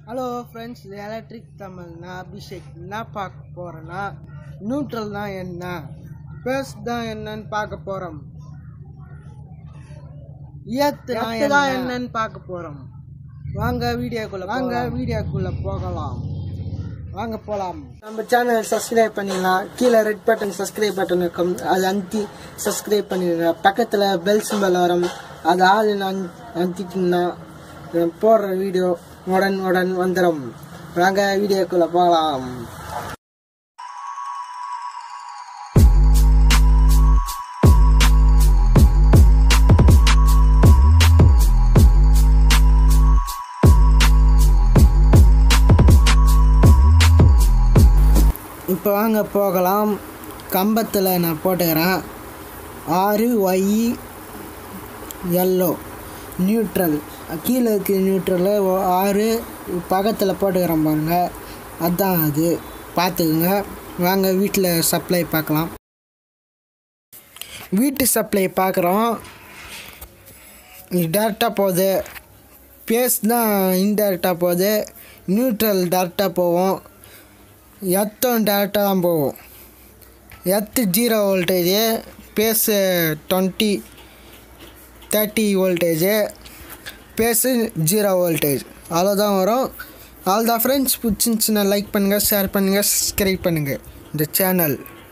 hello friends இது electric Tamil நான் அபிஷேக் என்ன பார்க்க போகிறேன்னா நியூட்ரல்னா என்ன பேஸ் தான் என்னன்னு பார்க்க போகிறோம் ஏத்துனா என்னன்னு பார்க்க போகிறோம் வாங்க வீடியோக்குள்ள வாங்க வீடியோக்குள்ள போகலாம் வாங்க போகலாம் நம்ம சேனல் சப்ஸ்கிரைப் பண்ணிடலாம் கீழே ரெட் பட்டன் சப்ஸ்கிரைப் பட்டன் இருக்கும் அது அமுத்தி சப்ஸ்கிரைப் பண்ணிடுங்க பக்கத்தில் பெல் சிம்பல் வரும் அது ஆள் அமுத்திட்டீங்கன்னா நான் போடுற வீடியோ உடன் உடன் வந்துடும் வாங்க வீடியோக்குள்ள போகலாம் இப்போ வாங்க போகலாம் கம்பத்தில் நான் போட்டுக்கிறேன் ஆறு ஒய் எல்லோ நியூட்ரல் கீழே இருக்க நியூட்ரலு ஆறு பக்கத்தில் போட்டுக்கிறேன் பாருங்க அதான் அது பார்த்துக்குங்க வாங்க வீட்டில் சப்ளை பார்க்கலாம் வீட்டு சப்ளை பார்க்குறோம் டேரெக்டாக போகுது பேஸ் தான் இன்டேரக்டாக போகுது நியூட்ரல் டேரெக்டாக போகும் எத்தும் டேரெக்டாக தான் போகும் எத்து zero voltage phase twenty thirty voltage phase zero voltage அவ்வளோதான் வரும் அவ்வளோதான் ஃப்ரெண்ட்ஸ் பிடிச்சிருந்துச்சுன்னா லைக் பண்ணுங்கள் ஷேர் பண்ணுங்கள் சப்ஸ்கிரைப் பண்ணுங்கள் இந்த சேனல்